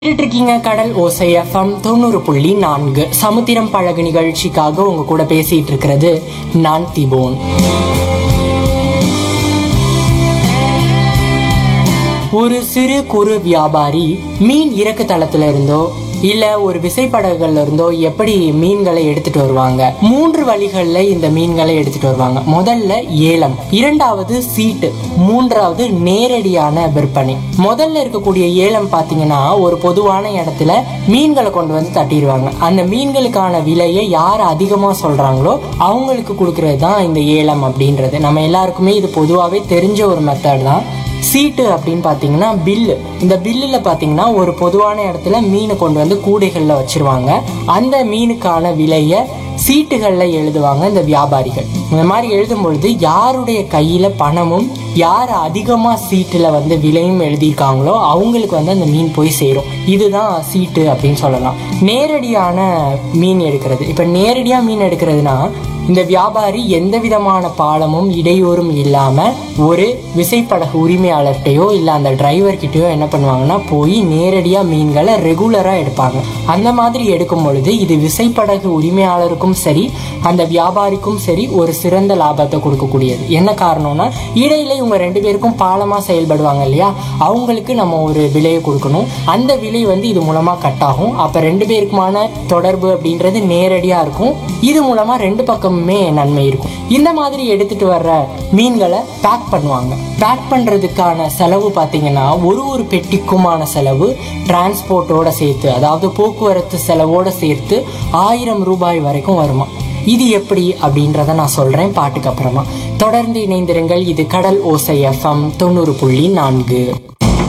கேட்டுட்டு இருக்கீங்க கடல் ஓசை எஃப்எம் தொண்ணூறு புள்ளி நான்கு சமுத்திரம் பழகு நிகழ்ச்சிக்காக உங்க கூட பேசிட்டு இருக்கிறது நான் திபோன் ஒரு சிறு குறு வியாபாரி மீன் இறக்கு தளத்துல இருந்தோ இல்ல ஒரு விசைப்படகுகள்ல இருந்தோ எப்படி மீன்களை எடுத்துட்டு வருவாங்க மூன்று வழிகள்ல இந்த மீன்களை எடுத்துட்டு வருவாங்க முதல்ல ஏலம் இரண்டாவது சீட்டு மூன்றாவது நேரடியான விற்பனை முதல்ல இருக்கக்கூடிய ஏலம் பாத்தீங்கன்னா ஒரு பொதுவான இடத்துல மீன்களை கொண்டு வந்து தட்டிடுவாங்க அந்த மீன்களுக்கான விலையை யார் அதிகமா சொல்றாங்களோ அவங்களுக்கு கொடுக்கறது தான் இந்த ஏலம் அப்படின்றது நம்ம எல்லாருக்குமே இது பொதுவாகவே தெரிஞ்ச ஒரு மெத்தட் தான் சீட்டு அப்படின்னு பார்த்தீங்கன்னா பில்லு இந்த பில்லில் பார்த்தீங்கன்னா ஒரு பொதுவான இடத்துல மீனை கொண்டு வந்து கூடைகளில் வச்சிருவாங்க அந்த மீனுக்கான விலையை சீட்டுகளில் எழுதுவாங்க இந்த வியாபாரிகள் இந்த மாதிரி எழுதும் பொழுது யாருடைய கையில் பணமும் யார் அதிகமாக சீட்டில் வந்து விலையும் எழுதியிருக்காங்களோ அவங்களுக்கு வந்து அந்த மீன் போய் சேரும் இதுதான் சீட்டு அப்படின்னு சொல்லலாம் நேரடியான மீன் எடுக்கிறது இப்போ நேரடியாக மீன் எடுக்கிறதுனா இந்த வியாபாரி எந்த விதமான பாலமும் இடையூறும் இல்லாம ஒரு விசைப்படகு உரிமையாளர்கிட்டயோ இல்ல அந்த டிரைவர் கிட்டயோ என்ன பண்ணுவாங்கன்னா போய் நேரடியா மீன்களை ரெகுலரா எடுப்பாங்க அந்த மாதிரி எடுக்கும் பொழுது இது விசைப்படகு உரிமையாளருக்கும் சரி அந்த வியாபாரிக்கும் சரி ஒரு சிறந்த லாபத்தை கொடுக்கக்கூடியது என்ன காரணம்னா இடையில இவங்க ரெண்டு பேருக்கும் பாலமா செயல்படுவாங்க இல்லையா அவங்களுக்கு நம்ம ஒரு விலையை கொடுக்கணும் அந்த விலை வந்து இது மூலமா கட் ஆகும் அப்ப ரெண்டு பேருக்குமான தொடர்பு அப்படின்றது நேரடியா இருக்கும் இது மூலமா ரெண்டு பக்கமுமே நன்மை இருக்கும் இந்த மாதிரி எடுத்துட்டு வர்ற மீன்களை பேக் பண்ணுவாங்க பேக் பண்றதுக்கான செலவு பார்த்தீங்கன்னா ஒரு ஒரு பெட்டிக்குமான செலவு டிரான்ஸ்போர்ட்டோட சேர்த்து அதாவது போக்குவரத்து செலவோட சேர்த்து ஆயிரம் ரூபாய் வரைக்கும் வருமா இது எப்படி அப்படின்றத நான் சொல்றேன் பாட்டுக்கு அப்புறமா தொடர்ந்து இணைந்திருங்கள் இது கடல் ஓசை எஃப்எம் தொண்ணூறு புள்ளி நான்கு